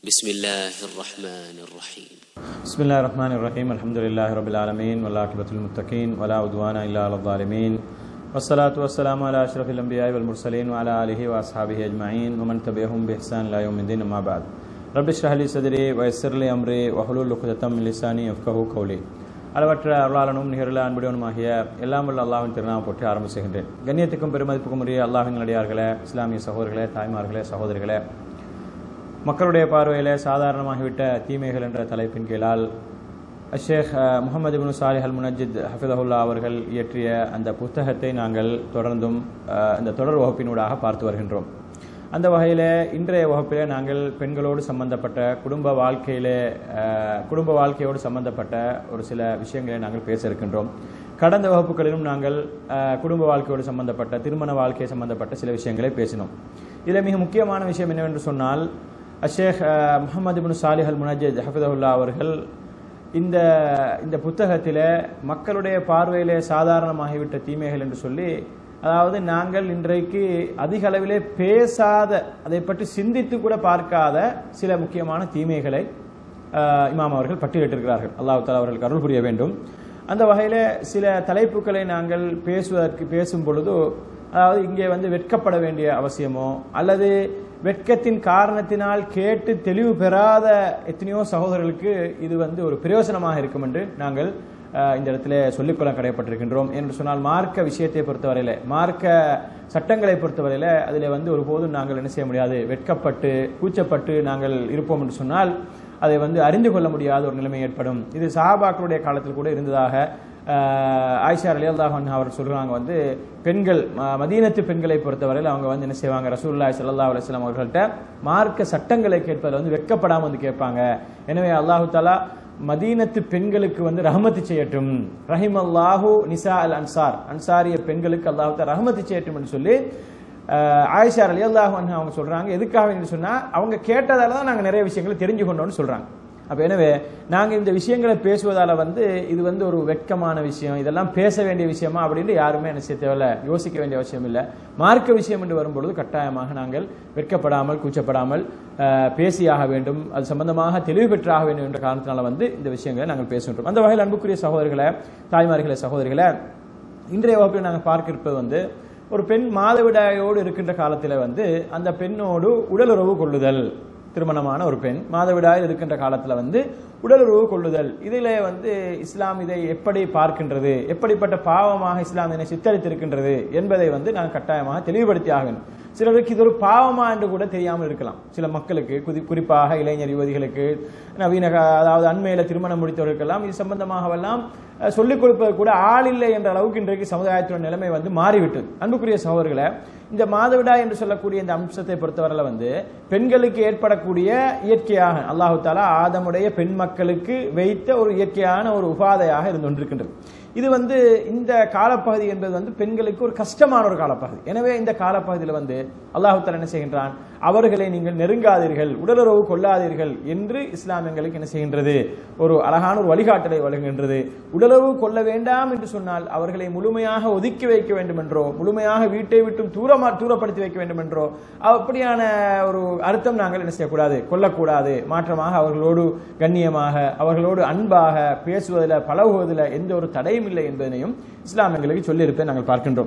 بسم الله الرحمن الرحيم بسم الله الرحمن الرحيم الحمد لله رب العالمين والعاقبة للمتقين ولا عدوان إلا على الظالمين والصلاة والسلام على أشرف الأنبياء والمرسلين وعلى آله وأصحابه أجمعين ومن تبعهم بإحسان إلى يوم الدين أما بعد رب اشرح لي صدري ويسر لي أمري واحلل عقدة من لساني يفقهوا قولي அளவற்ற அருளாளனும் நிகரில் அன்புடையவனுமாகிய எல்லாம் வல்ல அல்லாஹ்வின் திருநாமம் போற்றி ஆரம்ப செய்கின்றேன் கண்ணியத்துக்கும் பெருமதிப்புக்கும் உரிய அல்லாஹின் நடிகார்களே இஸ்லாமிய சகோதரர்களே தாய்மார்களே சகோதரிகளே மக்களுடைய பார்வையில் சாதாரணமாகிவிட்ட தீமைகள் என்ற தலைப்பின் கீழால் ஷேக் முகமது பின் சாலிஹ் அல் முனஜித் ஹஃபிதஹுல்லா அவர்கள் இயற்றிய அந்த புத்தகத்தை நாங்கள் தொடர்ந்தும் அஹ், இந்த தொடர் வகுப்பினூடாக பார்த்து வருகின்றோம் அந்த வகையில் இன்றைய வகுப்பிலே நாங்கள் பெண்களோடு சம்பந்தப்பட்ட குடும்ப வாழ்க்கையிலே அஹ், குடும்ப வாழ்க்கையோடு சம்பந்தப்பட்ட ஒரு சில விஷயங்களை நாங்கள் பேச இருக்கின்றோம் கடந்த வகுப்புகளிலும் நாங்கள் அஹ், குடும்ப வாழ்க்கையோடு சம்பந்தப்பட்ட திருமண வாழ்க்கை சம்பந்தப்பட்ட சில விஷயங்களை பேசினோம் இதில் மிக முக்கியமான விஷயம் என்னவென்று சொன்னால் அஷேக் முகமது பின் சாலிஹ் அல் முனஜித் ஹஃபிதஹுல்லா அவர்கள் இந்த இந்த புத்தகத்தில் மக்களுடைய பார்வையிலே சாதாரணமாகிவிட்ட தீமைகள் என்று சொல்லி அதாவது நாங்கள் இன்றைக்கு அதிக அளவிலே பேசாத அதை பற்றி சிந்தித்து கூட பார்க்காத சில முக்கியமான தீமைகளை அஹ், இமாம் அவர்கள் பட்டியலிட்டிருக்கிறார்கள் அல்லாஹ் தாலா அவர்களுக்கு அருள் புரிய வேண்டும் அந்த வகையில் சில தலைப்புகளை நாங்கள் பேசுவதற்கு பேசும் பொழுது அதாவது இங்கே வந்து வெட்கப்பட வேண்டிய அவசியமோ அல்லது வெட்கத்தின் காரணத்தினால் கேட்டு தெளிவு பெறாத எத்தனையோ சகோதரர்களுக்கு இது வந்து ஒரு பிரயோசனமாக இருக்கும் என்று நாங்கள் அஹ், இந்த இடத்துல சொல்லிக்கொள்ள கடையப்பட்டிருக்கின்றோம் என்று சொன்னால் மார்க்க விஷயத்தை பொறுத்தவரையில் மார்க்க சட்டங்களை பொறுத்தவரையில் அதில் வந்து ஒருபோதும் நாங்கள் என்ன செய்ய முடியாது வெட்கப்பட்டு கூச்சப்பட்டு நாங்கள் இருப்போம் என்று சொன்னால் அதை வந்து அறிந்து கொள்ள முடியாத ஒரு நிலைமை ஏற்படும் இது சஹாபாக்களுடைய காலத்தில் கூட இருந்ததாக ஆஹ், ஆயிஷா அலியல்லாஹன் அவர் சொல்றாங்க வந்து பெண்கள் ம- மதீனத்து பெண்களை பொறுத்தவரையில் அவங்க வந்து என்ன செய்வாங்க ரசூலுல்லாஹி ஸல்லல்லாஹு அலைஹி வஸல்லம் அவர்கள்ட்ட மார்க்க சட்டங்களை கேட்பதில் வந்து வெட்கப்படாம வந்து கேட்பாங்க எனவே அல்லாஹு தாலா மதீனத்து பெண்களுக்கு வந்து ரஹமத்து செய்யட்டும் ரஹிம் அல்லாஹு நிசா அல் அன்சார் அன்சாரிய பெண்களுக்கு அல்லாஹு தாலா ரஹமத்து செய்யட்டும் என்று சொல்லி ஆஹ், ஆயிஷா அலி அல்லாஹ் அவங்க சொல்றாங்க எதுக்காக என்று சொன்னா அவங்க கேட்டதால தான் நாங்க நிறைய விஷயங்களை தெரிஞ்சு கொண்டோம்னு சொல்றாங்க அப்ப எனவே நாங்க இந்த விஷயங்களை பேசுவதால வந்து இது வந்து ஒரு வெட்கமான விஷயம் இதெல்லாம் பேச வேண்டிய விஷயமா அப்படின்னு யாருமே என்ன செய்ய தேவையில்ல யோசிக்க வேண்டிய அவசியம் இல்லை மார்க்க விஷயம் என்று வரும்பொழுது கட்டாயமாக நாங்கள் வெட்கப்படாமல் கூச்சப்படாமல் ஆஹ், பேசியாக வேண்டும் அது சம்பந்தமாக தெளிவு பெற்றாக வேண்டும் என்ற காரணத்தினால வந்து இந்த விஷயங்களை நாங்கள் பேசுகின்றோம் அந்த வகையில் அன்புக்குரிய சகோதரர்களை தாய்மார்களே சகோதரிகளை இன்றைய வகுப்பில் நாங்கள் பார்க்க இருப்பது வந்து ஒரு பெண் மாதவிடாயோடு இருக்கின்ற காலத்தில் வந்து அந்த பெண்ணோடு உடலுறவு கொள்ளுதல் திருமணமான ஒரு பெண் மாதவிடாயில் இருக்கின்ற காலத்தில் வந்து உடலுறவு கொள்ளுதல் இதிலே வந்து இஸ்லாம் இதை எப்படி பார்க்கின்றது எப்படிப்பட்ட பாவமாக இஸ்லாம் இதனை சித்தரித்திருக்கின்றது என்பதை வந்து நான் கட்டாயமாக தெளிவுபடுத்தி ஆக வேண்டும் சிலருக்கு இது ஒரு பாவமா என்று கூட தெரியாமல் இருக்கலாம் சில மக்களுக்கு குறி- குறிப்பாக இளைஞர் யுவதிகளுக்கு நவீன கா- அதாவது அண்மையில திருமணம் முடித்தவர்களுக்கெல்லாம் இது சம்பந்தமாகவெல்லாம் அஹ், சொல்லிக் கொடுப்பது கூட ஆள் இல்லை என்ற அளவுக்கு இன்றைக்கு சமுதாயத்தின் நிலைமை வந்து மாறிவிட்டது அன்புக்குரிய சகோதரர்களை இந்த மாதவிடாய் என்று சொல்லக்கூடிய இந்த அம்சத்தை பொறுத்தவரையில் வந்து பெண்களுக்கு ஏற்படக்கூடிய இயற்கையாக அல்லாஹு தாலா ஆதமுடைய பெண் மக்களுக்கு வைத்த ஒரு இயற்கையான ஒரு உபாதையாக இருந்து கொண்டிருக்கின்றது இது வந்து இந்த காலப்பகுதி என்பது வந்து பெண்களுக்கு ஒரு கஷ்டமான ஒரு காலப்பகுதி எனவே இந்த காலப்பகுதியில் வந்து அல்லாஹு தாலா என்ன செய்கின்றான் அவர்களை நீங்கள் நெருங்காதீர்கள் உடலுறவு கொள்ளாதீர்கள் என்று இஸ்லாம் எங்களுக்கு என்ன செய்கின்றது ஒரு அழகான ஒரு வழிகாட்டலை வழங்குகின்றது உடலுறவு கொள்ள வேண்டாம் என்று சொன்னால் அவர்களை முழுமையாக ஒதுக்கி வைக்க வேண்டும் என்றோ முழுமையாக வீட்டை விட்டும் தூரமா தூரப்படுத்தி வைக்க வேண்டும் என்றோ அப்படியான ஒரு அர்த்தம் நாங்கள் என்ன செய்யக்கூடாது கொள்ளக்கூடாது மாற்றமாக அவர்களோடு கண்ணியமாக அவர்களோடு அன்பாக பேசுவதில் பழகுவதில் எந்த ஒரு தடையும் இல்லை என்பதனையும் இஸ்லாம் எங்களுக்கு சொல்லியிருப்பதை நாங்கள் பார்க்கின்றோம்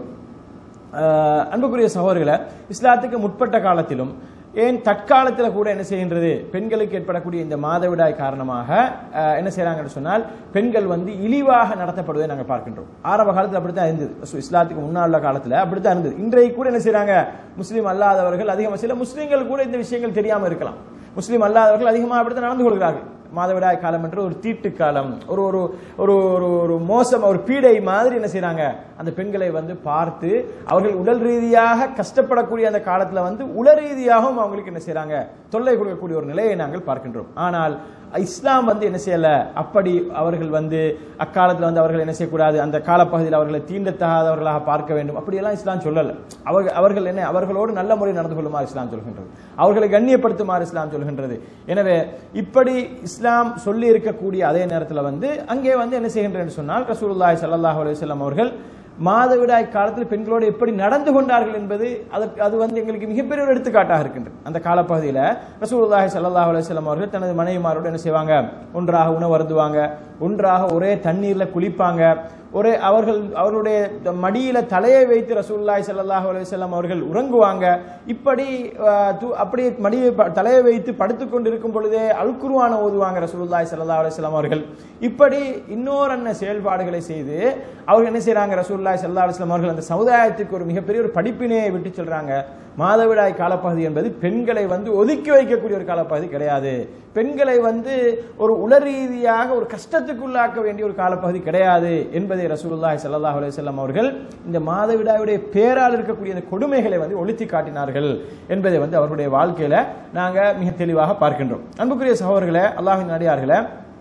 ஆஹ் அன்புக்குரிய சகோதரர்களை இஸ்லாத்துக்கு முற்பட்ட காலத்திலும் ஏன் தற்காலத்தில் கூட என்ன செய்கின்றது பெண்களுக்கு ஏற்படக்கூடிய இந்த மாதவிடாய் காரணமாக ஆஹ் என்ன செய்றாங்கன்னு சொன்னால் பெண்கள் வந்து இழிவாக நடத்தப்படுவதை நாங்கள் பார்க்கின்றோம் ஆரம்ப காலத்தில் அப்படித்தான் இருந்தது சு- இஸ்லாத்துக்கு முன்னால் உள்ள காலத்தில் அப்படித்தான் இருந்தது இன்றைக்கு கூட என்ன செய்றாங்க முஸ்லீம் அல்லாதவர்கள் அதிகமாக சில முஸ்லீம்கள் கூட இந்த விஷயங்கள் தெரியாமல் இருக்கலாம் முஸ்லீம் அல்லாதவர்கள் அதிகமாக அப்படித்தான் நடந்து கொள்கிறார்கள் மாதவிடாய் காலம் என்று ஒரு தீட்டு காலம் ஒரு ஒரு ஒரு ஒரு ஒரு மோசம் ஒரு பீடை மாதிரி என்ன செய்றாங்க அந்த பெண்களை வந்து பார்த்து அவர்கள் உடல் ரீதியாக கஷ்டப்படக்கூடிய அந்த காலத்துல வந்து உள ரீதியாகவும் அவங்களுக்கு என்ன செய்றாங்க தொல்லை கொடுக்கக்கூடிய ஒரு நிலையை நாங்கள் பார்க்கின்றோம் ஆனால் இஸ்லாம் வந்து என்ன செய்யல அப்படி அவர்கள் வந்து அக்காலத்தில் வந்து அவர்கள் என்ன செய்யக்கூடாது அந்த காலப்பகுதியில் அவர்களை தீண்டத்தகாதவர்களாக பார்க்க வேண்டும் அப்படியெல்லாம் இஸ்லாம் சொல்லல அவர்கள் அவர்கள் என்ன அவர்களோடு நல்ல முறையில் நடந்து கொள்ளுமாறு இஸ்லாம் சொல்கின்றது அவர்களை கண்ணியப்படுத்துமாறு இஸ்லாம் சொல்கின்றது எனவே இப்படி இஸ்லாம் சொல்லி இருக்கக்கூடிய அதே நேரத்தில் வந்து அங்கே வந்து என்ன செய்கின்றேன்னு சொன்னால் ரசூலுல்லாஹி ஸல்லல்லாஹு அலைஹி வஸல்லம் அவர்கள் மாதவிடாய் காலத்தில் பெண்களோடு எப்படி நடந்து கொண்டார்கள் என்பது அதற்கு அது வந்து எங்களுக்கு மிகப்பெரிய ஒரு எடுத்துக்காட்டாக இருக்கின்றது அந்த காலப்பகுதியில் ரசூலுல்லாஹி ஸல்லல்லாஹு அலைஹி வஸல்லம் அவர்கள் தனது மனைவிமாரோடு என்ன செய்வாங்க ஒன்றாக உணவு அருந்துவாங்க ஒன்றாக ஒரே தண்ணீர்ல குளிப்பாங்க ஒரே அவர்கள் அவர்களுடைய மடியில தலையை வைத்து ரசூலுல்லாஹி ஸல்லல்லாஹு அலைஹி வஸல்லம் அவர்கள் உறங்குவாங்க இப்படி அஹ், து- அப்படியே மடியை ப- தலையை வைத்து படுத்துக் கொண்டிருக்கும் பொழுதே அல் குர்ஆனை ஓதுவாங்க ரசூலுல்லாஹி ஸல்லல்லாஹு அலைஹி வஸல்லம் அவர்கள் இப்படி இன்னொரு அன்ன செயல்பாடுகளை செய்து அவர்கள் என்ன செய்றாங்க ரசூலுல்லாஹி ஸல்லல்லாஹு அலைஹி வஸல்லம் அவர்கள் அந்த சமுதாயத்துக்கு ஒரு மிகப்பெரிய ஒரு படிப்பினையை விட்டு சொல்றாங்க மாதவிடாய் காலப்பகுதி என்பது பெண்களை வந்து ஒதுக்கி வைக்கக்கூடிய ஒரு காலப்பகுதி கிடையாது பெண்களை வந்து ஒரு உள ரீதியாக ஒரு கஷ்டத்துக்குள்ளாக்க வேண்டிய ஒரு காலப்பகுதி கிடையாது என்பதை ரசூலுல்லாஹி ஸல்லல்லாஹு அலைஹி வஸல்லம் அவர்கள் இந்த மாதவிடாயுடைய பேரால் இருக்கக்கூடிய இந்த கொடுமைகளை வந்து ஒழித்து காட்டினார்கள் என்பதை வந்து அவர்களுடைய வாழ்க்கையில நாங்க மிக தெளிவாக பார்க்கின்றோம் அன்புக்குரிய சகோதரர்களே அல்லாஹ்வின் அடியார்களே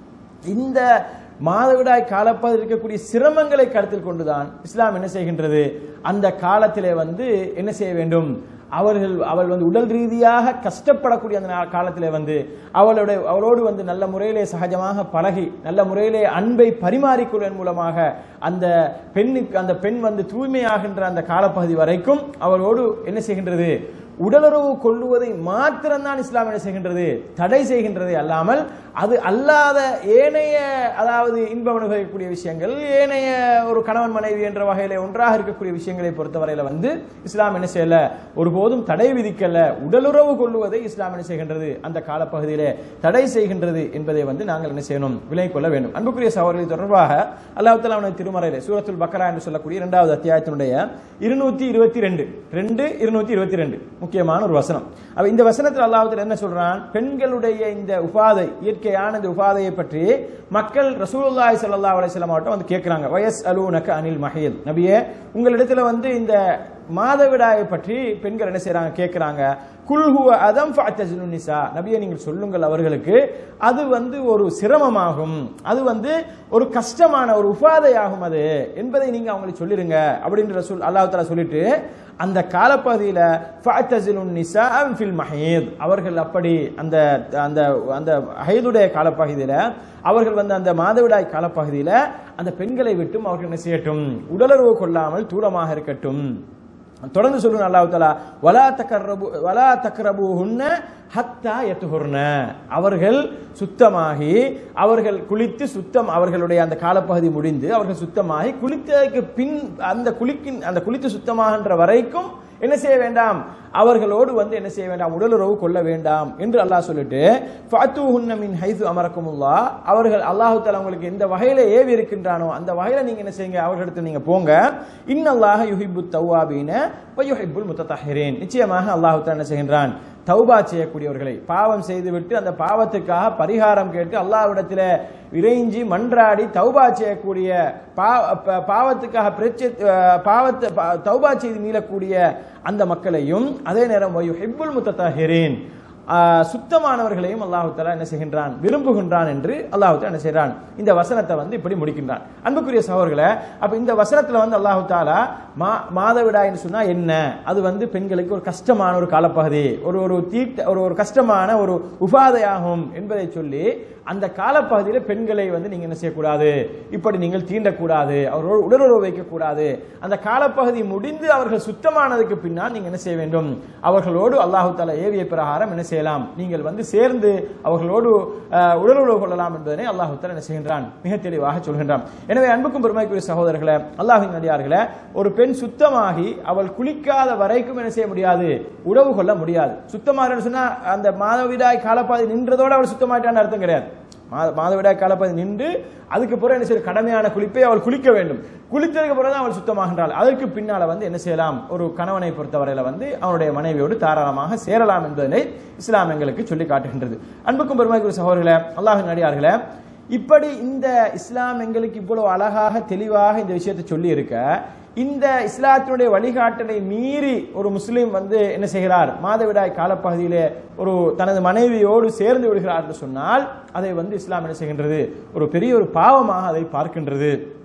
இந்த மாதவிடாய் காலப்பகுதியில் இருக்கக்கூடிய சிரமங்களை கருத்தில் கொண்டுதான் இஸ்லாம் என்ன செய்கின்றது அந்த காலத்திலே வந்து என்ன செய்ய வேண்டும் அவர்கள் அவள் வந்து உடல் ரீதியாக கஷ்டப்படக்கூடிய அந்த நா- காலத்திலே வந்து அவளுடைய அவளோடு வந்து நல்ல முறையிலே சகஜமாக பழகி நல்ல முறையிலே அன்பை பரிமாறிக்கொள்வதன் மூலமாக அந்த பெண்ணுக்கு அந்த பெண் வந்து தூய்மையாகின்ற அந்த காலப்பகுதி வரைக்கும் அவளோடு என்ன செய்கின்றது உடலுறவு கொள்ளுவதை மாத்திரம்தான் இஸ்லாம் என்ன செய்கின்றது தடை செய்கின்றது அல்லாமல் அது அல்லாத ஏனைய அதாவது இன்பம் அனுபவிக்கக்கூடிய விஷயங்கள் ஏனைய ஒரு கணவன் மனைவி என்ற வகையில ஒன்றாக இருக்கக்கூடிய விஷயங்களை பொறுத்தவரையில வந்து இஸ்லாம் என்ன செய்யல ஒருபோதும் தடை விதிக்கல உடலுறவு கொள்ளுவதை இஸ்லாம் என்ன செய்கின்றது அந்த காலப்பகுதியிலே தடை செய்கின்றது என்பதை வந்து நாங்கள் என்ன செய்யணும் விலை கொள்ள வேண்டும் அன்புக்குரிய சகோதரி தொடர்பாக அல்லாஹ் தஆலா அவனது திருமறையிலே சூரத்துல் பக்ரா என்று சொல்லக்கூடிய இரண்டாவது அத்தியாயத்தினுடைய இருநூத்தி இருபத்தி ரெண்டு ரெண்டு இருநூத்தி இருபத்தி ரெண்டு முக்கியமான ஒரு வசனம் அப்ப இந்த வசனத்தில் அல்லாஹ் தஆலா என்ன சொல்றான் பெண்களுடைய இந்த உபாதை இயற்கையான இந்த உபாதையை பற்றி மக்கள் ரசூலுல்லாஹி ஸல்லல்லாஹு அலைஹி வஸல்லம் அவர்கிட்ட வந்து கேட்கறாங்க வயஸ் அலூனக அனில் மஹீல் நபியே உங்களிடத்துல வந்து இந்த மாதவிடாயை பற்றி பெண்கள் என்ன செய்றாங்க கேட்கறாங்க குல்ஹுவ அதம் ஃபஅத்தஜிலு நிசா நபியே நீங்கள் சொல்லுங்கள் அவர்களுக்கு அது வந்து ஒரு சிரமமாகும் அது வந்து ஒரு கஷ்டமான ஒரு உபாதையாகும் அது என்பதை நீங்க அவங்களுக்கு சொல்லிருங்க அப்படின்ற ரசூல் அல்லாஹ் தஆலா சொல்லிட்டு அந்த காலப்பகுதியில ஃபஅத்தஜிலு நிசா ஃபில் மஹீத் அவர்கள் அப்படி அந்த அந்த அந்த ஹைதுடைய காலப்பகுதியில அவர்கள் வந்து அந்த மாதவிடாய் காலப்பகுதியில அந்த பெண்களை விட்டும் அவர்கள் என்ன செய்யட்டும் உடலுறவு கொள்ளாமல் தூரமாக இருக்கட்டும் தொடர்ந்து சொல்லுங்க அல்லாஹ் தஆலா வலா தக்கரபு வலா தக்ரபுஹுன்ன ஹத்தா யத்துஹுர்ன அவர்கள் சுத்தமாகி அவர்கள் குளித்து சுத்தம் அவர்களுடைய அந்த காலப்பகுதி முடிந்து அவர்கள் சுத்தமாகி குளித்ததற்கு பின் அந்த குளிக்கின் அந்த குளித்து சுத்தமாகின்ற வரைக்கும் என்ன செய்ய வேண்டாம் அவர்களோடு வந்து என்ன செய்ய வேண்டாம் உடலுறவு கொள்ள வேண்டாம் என்று அல்லாஹ் சொல்லிட்டு ஃபாத்துஹுன்ன மின் ஹைது அமரக்குமுல்லா அவர்கள் அல்லாஹு தஆலா உங்களுக்கு எந்த வகையில ஏவி இருக்கின்றானோ அந்த வகையில நீங்க என்ன செய்யுங்க அவர்களிடத்தில் நீங்க போங்க இன்னல்லாஹ யுஹிப்பு தவ்வாபீன வயுஹிப்புல் முத்தத்தஹிரீன் நிச்சயமாக அல்லாஹு தஆலா என்ன செய்கின்றான் தௌபா செய்யக்கூடியவர்களை பாவம் செய்துவிட்டு அந்த பாவத்துக்காக பரிகாரம் கேட்டு அல்லாஹ்விடத்தில் இறைஞ்சி மன்றாடி தௌபா செய்யக்கூடிய பா- ப- பாவத்துக்காக பிரச்ச அஹ் பாவத்தை பா- தௌபா செய்து மீளக்கூடிய அந்த மக்களையும் அதே நேரம் ஹிப்புல் முத்தத்தாஹிரீன் சுத்தமானவர்களையும் அல்லாஹு தஆலா என்ன செய்கின்றான் விரும்புகின்றான் என்று அல்லாஹு தஆலா என்ன செய்கிறான் இந்த வசனத்தை வந்து இப்படி முடிக்கின்றான் அன்புக்குரிய சகோதரர்களே அப்ப இந்த வசனத்துல வந்து அல்லாஹு தாலா மா மாதவிடாய்னு சொன்னா என்ன அது வந்து பெண்களுக்கு ஒரு கஷ்டமான ஒரு காலப்பகுதி ஒரு ஒரு தீட்ட ஒரு ஒரு கஷ்டமான ஒரு உபாதையாகும் என்பதை சொல்லி அந்த காலப்பகுதியில பெண்களை வந்து நீங்க என்ன செய்யக்கூடாது இப்படி நீங்கள் தீண்டக்கூடாது அவரோடு உடலுறவு வைக்கக்கூடாது அந்த காலப்பகுதி முடிந்து அவர்கள் சுத்தமானதுக்கு பின்னால் நீங்க என்ன செய்ய வேண்டும் அவர்களோடு அல்லாஹு தாலா ஏவிய பிரகாரம் என்ன செய்யலாம் நீங்கள் வந்து சேர்ந்து அவர்களோடு அஹ், உடலுறவு கொள்ளலாம் என்பதனை அல்லாஹு தாலா என்ன செய்கின்றான் மிக தெளிவாக சொல்கின்றான் எனவே அன்புக்கும் பெருமைக்குரிய சகோதரர்களே அல்லாஹின் நடிகார்களே ஒரு பெண் சுத்தமாகி அவள் குளிக்காத வரைக்கும் என்ன செய்ய முடியாது உறவு கொள்ள முடியாது சுத்தமாக சொன்னா அந்த மாதவிடாய் காலப்பாதை நின்றதோட அவள் சுத்தமாயிட்டான்னு அர்த்தம் கிடையாது மா- மாதவிடாய் காலப்பகுதி நின்று அதுக்கு பிறகு என்ன செய்ய கடமையான குளிப்பை அவள் குளிக்க வேண்டும் குளித்ததுக்கு பிறகு தான் அவள் சுத்தமாகின்றாள் அதற்கு பின்னால வந்து என்ன செய்யலாம் ஒரு கணவனை பொறுத்தவரையில வந்து அவனுடைய மனைவியோடு தாராளமாக சேரலாம் என்பதனை இஸ்லாம் எங்களுக்கு சொல்லி காட்டுகின்றது அன்புக்கும் பெருமைக்குரிய சகோதரர்களே அல்லாஹின் அடியார்களே இப்படி இந்த இஸ்லாம் எங்களுக்கு இவ்வளவு அழகாக தெளிவாக இந்த விஷயத்தை சொல்லி இருக்க இந்த இஸ்லாத்தினுடைய வழிகாட்டலை மீறி ஒரு முஸ்லீம் வந்து என்ன செய்கிறார் மாதவிடாய் காலப்பகுதியிலே ஒரு தனது மனைவியோடு சேர்ந்து விடுகிறார் என்று சொன்னால் அதை வந்து இஸ்லாம் என்ன செய்கின்றது ஒரு பெரிய ஒரு பாவமாக அதை பார்க்கின்றது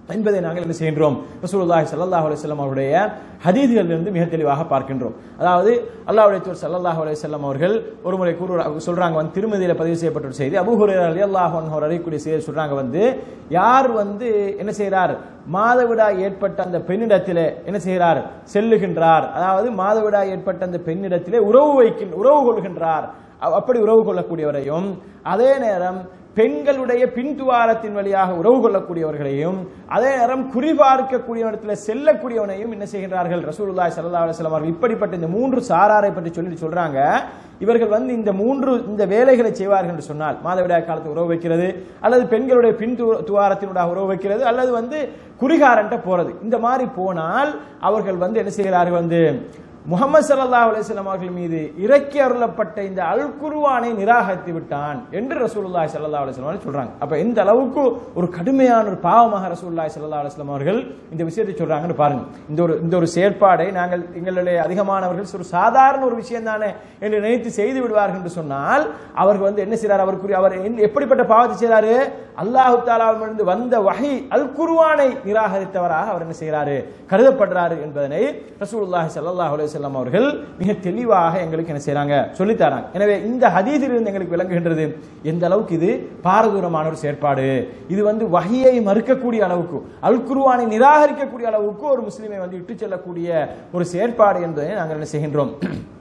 என்பதை நாங்கள் என்ன செய்கின்றோம் ரசூலுல்லாஹி ஸல்லல்லாஹு அலைஹி வஸல்லம் அவருடைய ஹதீதுகளிலிருந்து மிக தெளிவாக பார்க்கின்றோம் அதாவது அல்லாஹ்வுடைய தூதர் ஸல்லல்லாஹு அலைஹி வஸல்லம் அவர்கள் ஒரு முறை கூறு சொல்றாங்க வந்து திருமதியில பதிவு செய்யப்பட்ட ஒரு செய்தி அபூ ஹுரைரா ரலியல்லாஹு அன்ஹு அவர் அறியக்கூடிய செய்தி சொல்றாங்க வந்து யார் வந்து என்ன செய்கிறார் மாதவிடாய் ஏற்பட்ட அந்த பெண்ணிடத்திலே என்ன செய்கிறார் செல்லுகின்றார் அதாவது மாதவிடாய் ஏற்பட்ட அந்த பெண்ணிடத்திலே உறவு வைக்கின்ற உறவு கொள்கின்றார் அ- அப்படி உறவு கொள்ளக்கூடியவரையும் அதே நேரம் பெண்களுடைய பின்துவாரத்தின் வழியாக உறவு கொள்ளக்கூடியவர்களையும் அதே நேரம் குறிபார்க்கக்கூடிய இடத்துல செல்லக்கூடியவனையும் என்ன செய்கின்றார்கள் ரசூலுல்லாஹி ஸல்லல்லாஹு அலைஹி வஸல்லம் அவர்கள் இப்படிப்பட்ட இந்த மூன்று சாராரை பற்றி சொல்லி சொல்றாங்க இவர்கள் வந்து இந்த மூன்று இந்த வேலைகளை செய்வார்கள் என்று சொன்னால் மாதவிடாய் காலத்து உறவு வைக்கிறது அல்லது பெண்களுடைய பின் து- துவாரத்தினூடாக உறவு வைக்கிறது அல்லது வந்து குறிகாரன்ட்ட போறது இந்த மாதிரி போனால் அவர்கள் வந்து என்ன செய்கிறார்கள் வந்து முகமது ஸல்லல்லாஹு அலைஹி வஸல்லம் அவர்கள் மீது இறக்கி அருளப்பட்ட இந்த அல் குர்ஆனை நிராகரித்து விட்டான் என்று ரசூலுல்லாஹி ஸல்லல்லாஹு அலைஹி வஸல்லம் அவர்கள் சொல்றாங்க அப்ப எந்த அளவுக்கு ஒரு கடுமையான ஒரு பாவமாக ரசூலுல்லாஹி ஸல்லல்லாஹு அலைஹி வஸல்லம் அவர்கள் இந்த விஷயத்தை சொல்றாங்கன்னு பாருங்க இந்த ஒரு இந்த ஒரு செயற்பாடை நாங்கள் எங்களுடைய அதிகமானவர்கள் ஒரு சாதாரண ஒரு விஷயம் தானே என்று நினைத்து செய்து விடுவார்கள் என்று சொன்னால் அவர்கள் வந்து என்ன செய்றார் அவருக்குரிய அவர் என்ன- எப்படிப்பட்ட பாவத்தை செய்றாரு அல்லாஹு தாலாவிலிருந்து வந்த வகை அல் குர்ஆனை நிராகரித்தவராக அவர் என்ன செய்கிறாரு கருதப்படுறாரு என்பதனை ரசூலுல்லாஹி ஸல்லல்லாஹு அலைஹி வஸல்லம் அவர்கள் மிக தெளிவாக எங்களுக்கு என்ன செய்றாங்க சொல்லித் தராங்க எனவே இந்த ஹதீஸிலிருந்து எங்களுக்கு விளங்குகின்றது எந்த அளவுக்கு இது பாரதூரமான ஒரு செயற்பாடு இது வந்து வகையை மறுக்கக்கூடிய அளவுக்கு அல் குர்ஆனை நிராகரிக்கக்கூடிய அளவுக்கு ஒரு முஸ்லிமை வந்து இட்டுச் செல்லக்கூடிய ஒரு செயற்பாடு என்பதை நாங்கள் என்ன செய்கின்றோம்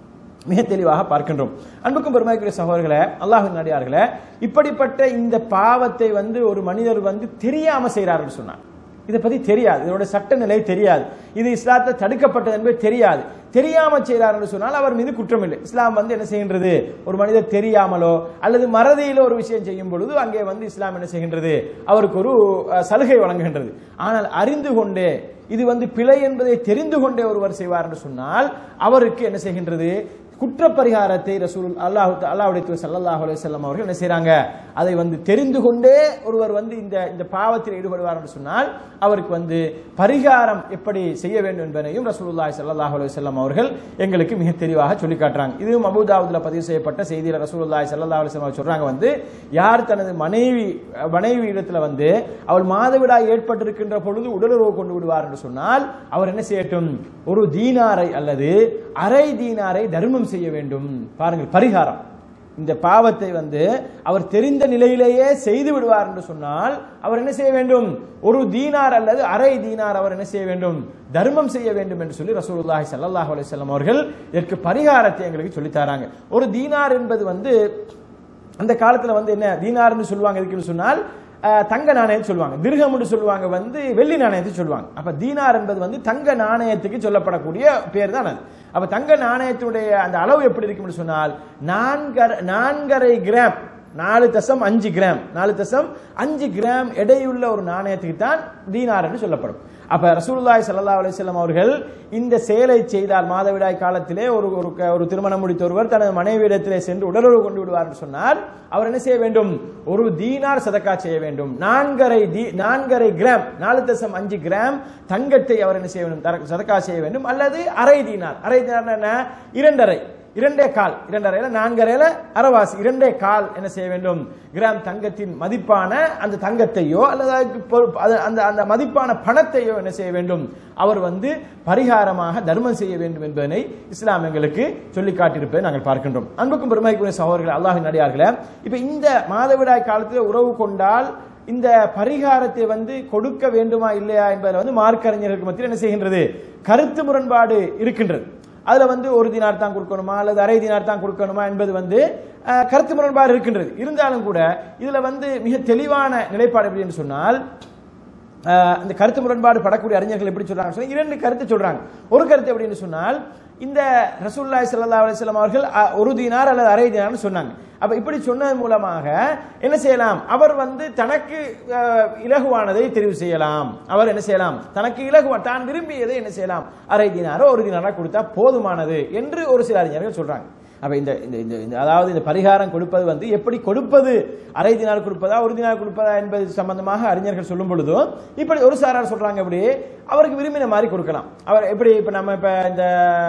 மிக தெளிவாக பார்க்கின்றோம் அன்புக்கும் பெருமைக்குரிய சகோதரர்களே அல்லாஹின் நடிகார்களே இப்படிப்பட்ட இந்த பாவத்தை வந்து ஒரு மனிதர் வந்து தெரியாம செய்கிறார்கள் சொன்னார் இதை பத்தி தெரியாது இதோட சட்ட நிலை தெரியாது இது இஸ்லாத்தை தடுக்கப்பட்டது என்பது தெரியாது தெரியாம செய்கிறார் என்று சொன்னால் அவர் மீது குற்றம் இல்லை இஸ்லாம் வந்து என்ன செய்கின்றது ஒரு மனிதர் தெரியாமலோ அல்லது மறதியிலோ ஒரு விஷயம் செய்யும் பொழுது அங்கே வந்து இஸ்லாம் என்ன செய்கின்றது அவருக்கு ஒரு அஹ், சலுகை வழங்குகின்றது ஆனால் அறிந்து கொண்டே இது வந்து பிழை என்பதை தெரிந்து கொண்டே ஒருவர் செய்வார் என்று சொன்னால் அவருக்கு என்ன செய்கின்றது குற்றப்பரிகாரத்தை ரசூல் அல்லாஹு அல்லாஹுடைய தூதர் ஸல்லல்லாஹு அலைஹி வஸல்லம் அவர்கள் என்ன செய்றாங்க அதை வந்து தெரிந்து கொண்டே ஒருவர் வந்து இந்த இந்த பாவத்தில் ஈடுபடுவார் என்று சொன்னால் அவருக்கு வந்து பரிகாரம் எப்படி செய்ய வேண்டும் என்பதையும் ரசூலுல்லாஹி ஸல்லல்லாஹு அலைஹி வஸல்லம் அவர்கள் எங்களுக்கு மிக தெளிவாக சொல்லி காட்டுறாங்க இதுவும் அபூதாவுதுல பதிவு செய்யப்பட்ட செய்தியில ரசூலுல்லாஹி ஸல்லல்லாஹு அலைஹி வஸல்லம் அவர்கள் சொல்றாங்க வந்து யார் தனது மனைவி மனைவி இடத்துல வந்து அவள் மாதவிடாய் ஏற்பட்டிருக்கின்ற பொழுது உடலுறவு கொண்டு விடுவார் என்று சொன்னால் அவர் என்ன செய்யட்டும் ஒரு தீனாரை அல்லது அரை தீனாரை தர்மம் செய்ய வேண்டும் பாருங்கள் பரிகாரம் இந்த பாவத்தை வந்து அவர் தெரிந்த நிலையிலேயே செய்து விடுவார் என்று சொன்னால் அவர் என்ன செய்ய வேண்டும் ஒரு தீனார் அல்லது அரை தீனார் அவர் என்ன செய்ய வேண்டும் தர்மம் செய்ய வேண்டும் என்று சொல்லி ரசூலுல்லாஹி ஸல்லல்லாஹு அலைஹி வஸல்லம் அவர்கள் இதற்கு பரிகாரத்தை எங்களுக்கு சொல்லித் தராங்க ஒரு தீனார் என்பது வந்து அந்த காலத்துல வந்து என்ன தீனார்னு சொல்லுவாங்க எதுக்குன்னு சொன்னால் அஹ், தங்க நாணயம் சொல்லுவாங்க திருகம்னு சொல்லுவாங்க வந்து வெள்ளி நாணயத்தை சொல்லுவாங்க அப்ப தீனார் என்பது வந்து தங்க நாணயத்துக்கு சொல்லப்படக்கூடிய பேர் தான் அது அப்ப தங்க நாணயத்துடைய அந்த அளவு எப்படி இருக்கும்னு சொன்னால் நான்கரை நான்கரை கிராம் நாலு தசம் அஞ்சு கிராம் நாலு தசம் அஞ்சு கிராம் எடையுள்ள ஒரு நாணயத்துக்கு தான் தீனார் என்று சொல்லப்படும் அப்ப ரசூலுல்லாஹி ஸல்லல்லாஹு அலைஹி வஸல்லம் அவர்கள் இந்த செயலை செய்தால் மாதவிடாய் காலத்திலே ஒரு ஒரு க- ஒரு திருமணம் முடித்த ஒருவர் தனது மனைவியிடத்திலே சென்று உடலுறவு கொண்டு விடுவார் என்று சொன்னால் அவர் என்ன செய்ய வேண்டும் ஒரு தீனார் சதக்கா செய்ய வேண்டும் நான்கரை தீ நான்கரை கிராம் நாலு தசம் அஞ்சு கிராம் தங்கத்தை அவர் என்ன செய்ய வேண்டும் தர- சதக்கா செய்ய வேண்டும் அல்லது அரை தீனார் அரை தீனார் என்ன இரண்டரை இரண்டே கால் இரண்டரையில நான்கரையில அரைவாசி இரண்டே கால் என்ன செய்ய வேண்டும் கிராம் தங்கத்தின் மதிப்பான அந்த தங்கத்தையோ அல்லது அதுக்கு பொறு- அது- அந்த அந்த மதிப்பான பணத்தையோ என்ன செய்ய வேண்டும் அவர் வந்து பரிகாரமாக தர்மம் செய்ய வேண்டும் என்பதனை இஸ்லாம் எங்களுக்கு சொல்லி காட்டியிருப்பதை நாங்கள் பார்க்கின்றோம் அன்புக்கும் பெருமைக்குரிய சகோதரர்கள் அல்லாஹின் அடியார்களே இப்ப இந்த மாதவிடாய் காலத்தில் உறவு கொண்டால் இந்த பரிகாரத்தை வந்து கொடுக்க வேண்டுமா இல்லையா என்பதில் வந்து மார்க்கறிஞர்களுக்கு மத்தியில் என்ன செய்கின்றது கருத்து முரண்பாடு இருக்கின்றது அதுல வந்து ஒரு தினார் தான் கொடுக்கணுமா அல்லது அரை தினார் தான் கொடுக்கணுமா என்பது வந்து அஹ், கருத்து முரண்பாடு இருக்கின்றது இருந்தாலும் கூட இதுல வந்து மிக தெளிவான நிலைப்பாடு எப்படி என்று சொன்னால் அஹ், இந்த கருத்து முரண்பாடு படக்கூடிய அறிஞர்கள் எப்படி சொல்றாங்க சொன்னா, இரண்டு கருத்து சொல்றாங்க ஒரு கருத்து எப்படின்னு சொன்னால் இந்த ரசூலுல்லாஹி ஸல்லல்லாஹு அலைஹி வஸல்லம் அவர்கள் அஹ், ஒரு தினார் அல்லது அரை தினார்னு சொன்னாங்க அப்ப இப்படி சொன்னது மூலமாக என்ன செய்யலாம் அவர் வந்து தனக்கு அஹ், இலகுவானதை தெரிவு செய்யலாம் அவர் என்ன செய்யலாம் தனக்கு இலகுவா தான் விரும்பியதை என்ன செய்யலாம் அரை தினாரோ ஒரு தினாரோ கொடுத்தா போதுமானது என்று ஒரு சில அறிஞர்கள் சொல்றாங்க அப்ப இந்த இந்த இந்த- இந்த அதாவது இந்த பரிகாரம் கொடுப்பது வந்து எப்படி கொடுப்பது அரை தினார் கொடுப்பதா ஒரு தினார் கொடுப்பதா என்பது சம்பந்தமாக அறிஞர்கள் சொல்லும் பொழுதும் இப்படி ஒரு சாரார் சொல்றாங்க இப்படி அவருக்கு விரும்பின மாதிரி கொடுக்கலாம் அவர் எப்படி இப்ப நம்ம இப்ப இந்த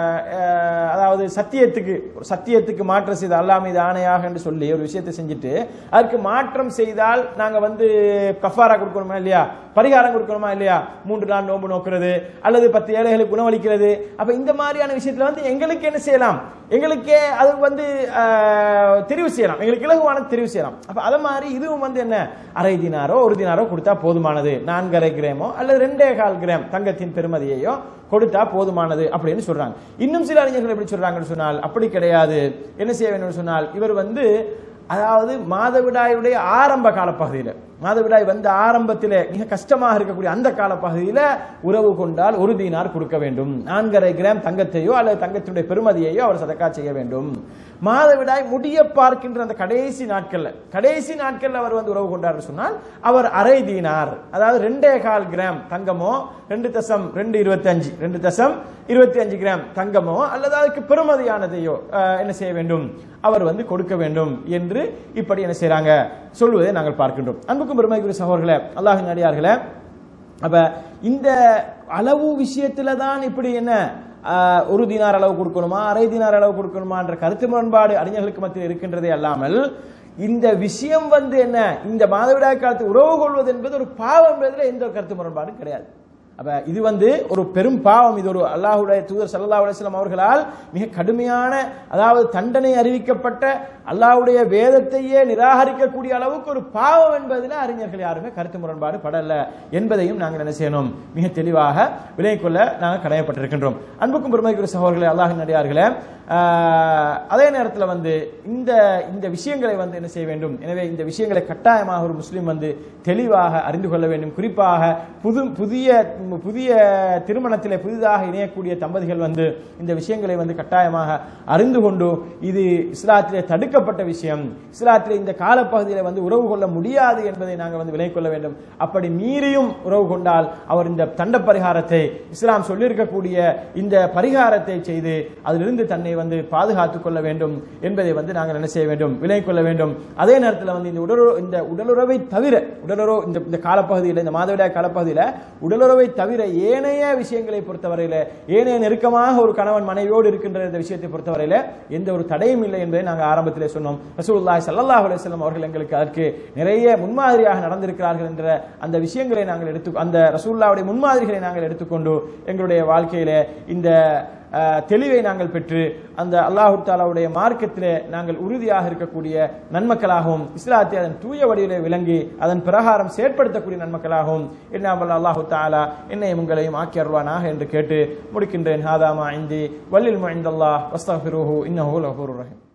அஹ், அதாவது சத்தியத்துக்கு ஒரு சத்தியத்துக்கு மாற்றம் செய்த அல்லாஹ் மீது ஆணையாக என்று சொல்லி ஒரு விஷயத்தை செஞ்சுட்டு அதற்கு மாற்றம் செய்தால் நாங்க வந்து கஃபாரா கொடுக்கணுமா இல்லையா பரிகாரம் கொடுக்கணுமா இல்லையா மூன்று நாள் நோன்பு நோக்கிறது அல்லது பத்து ஏழைகளுக்கு உணவளிக்கிறது அப்ப இந்த மாதிரியான விஷயத்துல வந்து எங்களுக்கு என்ன செய்யலாம் எங்களுக்கே அது வந்து ஆஹ், தெரிவு செய்யலாம் எங்களுக்கு இலகுவான தெரிவு செய்யலாம் அப்ப அத மாதிரி இதுவும் வந்து என்ன அரை தினாரோ ஒரு தினாரோ கொடுத்தா போதுமானது நான்கரை கிராமோ அல்லது ரெண்டே கால் கிராம் தங்கத்தின் பெருமதியையோ கொடுத்தா போதுமானது அப்படின்னு சொல்றாங்க இன்னும் சில அறிஞர்கள் எப்படி சொல்றாங்கன்னு சொன்னால் அப்படி கிடையாது என்ன செய்ய வேண்டும் சொன்னால் இவர் வந்து அதாவது மாதவிடாயுடைய ஆரம்ப காலப்பகுதியில் மாதவிடாய் வந்த ஆரம்பத்தில் மிக கஷ்டமாக இருக்கக்கூடிய அந்த காலப்பகுதியில் உறவு கொண்டால் ஒரு தீனார் கொடுக்க வேண்டும் நான்கரை கிராம் தங்கத்தையோ அல்லது தங்கத்தினுடைய பெருமதியையோ அவர் சதக்கா செய்ய வேண்டும் மாதவிடாய் முடிய பார்க்கின்ற அந்த கடைசி நாட்கள்ல கடைசி நாட்கள்ல அவர் வந்து உறவு கொண்டார் சொன்னால் அவர் அரை தீனார் அதாவது ரெண்டே கால் கிராம் தங்கமோ ரெண்டு தசம் ரெண்டு இருபத்தி அஞ்சு ரெண்டு தசம் இருபத்தி அஞ்சு கிராம் தங்கமோ அல்லது அதுக்கு பெருமதியானதையோ அஹ், என்ன செய்ய வேண்டும் அவர் வந்து கொடுக்க வேண்டும் என்று இப்படி என்ன செய்றாங்க சொல்வதை நாங்கள் பார்க்கின்றோம் அன்புக்கும் பெருமைக்குரிய சகோதரர்களே அல்லாஹின் அடியார்களே அப்ப இந்த அளவு விஷயத்துல தான் இப்படி என்ன ஆஹ், ஒரு தினார் அளவு கொடுக்கணுமா அரை தினார் அளவு கொடுக்கணுமான்ற கருத்து முரண்பாடு அறிஞர்களுக்கு மத்தியில் இருக்கின்றதே அல்லாமல் இந்த விஷயம் வந்து என்ன இந்த மாதவிடாய் காலத்து உறவு கொள்வது என்பது ஒரு பாவம் என்பதில் எந்த ஒரு கருத்து முரண்பாடும் கிடையாது அப்ப இது வந்து ஒரு பெரும் பாவம் இது ஒரு அல்லாஹுடைய தூதர் ஸல்லல்லாஹு அலைஹி வஸல்லம் அவர்களால் மிக கடுமையான அதாவது தண்டனை அறிவிக்கப்பட்ட அல்லாஹ்வுடைய வேதத்தையே நிராகரிக்கக்கூடிய அளவுக்கு ஒரு பாவம் என்பதில் அறிஞர்கள் யாருமே கருத்து முரண்பாடு படல என்பதையும் நாங்கள் என்ன செய்யணும் மிக தெளிவாக விலகிக் கொள்ள நாங்கள் கடமைப்பட்டிருக்கின்றோம் அன்புக்கும் பெருமைக்குரிய சகோதரர்களே அல்லாஹின் அடியார்களே ஆஹ், அதே நேரத்தில் வந்து இந்த இந்த விஷயங்களை வந்து என்ன செய்ய வேண்டும் எனவே இந்த விஷயங்களை கட்டாயமாக ஒரு முஸ்லீம் வந்து தெளிவாக அறிந்து கொள்ள வேண்டும் குறிப்பாக புது புதிய புதிய திருமணத்திலே புதிதாக இணையக்கூடிய தம்பதிகள் வந்து இந்த விஷயங்களை வந்து கட்டாயமாக அறிந்து கொண்டு இது இஸ்லாத்திலே தடுக்கப்பட்ட விஷயம் இஸ்லாத்திலே இந்த காலப்பகுதியில் வந்து உறவு கொள்ள முடியாது என்பதை நாங்கள் வந்து விலகிக் கொள்ள வேண்டும் அப்படி மீறியும் உறவு கொண்டால் அவர் இந்த தண்ட பரிகாரத்தை இஸ்லாம் சொல்லியிருக்கக்கூடிய இந்த பரிகாரத்தை செய்து அதிலிருந்து தன்னை வந்து பாதுகாத்துக் கொள்ள வேண்டும் என்பதை வந்து நாங்கள் என்ன செய்ய வேண்டும் விலகிக் கொள்ள வேண்டும் அதே நேரத்தில் வந்து இந்த உடலுறவு இந்த உடலுறவை தவிர உடலுறவு இந்த இந்த காலப்பகுதியில் இந்த மாதவிடாய் காலப்பகுதியில் உடலுறவை தவிர ஏனைய விஷயங்களை பொறுத்தவரையில ஏனைய நெருக்கமாக ஒரு கணவன் மனைவியோடு இருக்கின்ற இந்த விஷயத்தை பொறுத்தவரையில எந்த ஒரு தடையும் இல்லை என்பதை நாங்கள் ஆரம்பத்திலே சொன்னோம் ரசூலுல்லாஹி ஸல்லல்லாஹு அலைஹி வஸல்லம் அவர்கள் எங்களுக்கு அதற்கு நிறைய முன்மாதிரியாக நடந்திருக்கிறார்கள் என்ற அந்த விஷயங்களை நாங்கள் எடுத்து அந்த ரசூலுல்லாவுடைய முன்மாதிரிகளை நாங்கள் எடுத்துக்கொண்டு எங்களுடைய வாழ்க்கையிலே இந்த அஹ், தெளிவை நாங்கள் பெற்று அந்த அல்லாஹு தாலாவுடைய மார்க்கத்திலே நாங்கள் உறுதியாக இருக்கக்கூடிய நன்மக்களாகவும் இஸ்லாத்தை அதன் தூய வடிவிலே விளங்கி அதன் பிரகாரம் செயற்படுத்தக்கூடிய நன்மக்களாகவும் என்ன அல்லாஹு தாலா என்னையும் உங்களையும் ஆக்கி அருள்வானாக என்று கேட்டு முடிக்கின்றேன் ஹாதாமா ஐந்தி வல்லில் மைந்தல்லாஹ் வஸ்தஃபிருஹு இன்னஹு லஹூர் ரஹீம்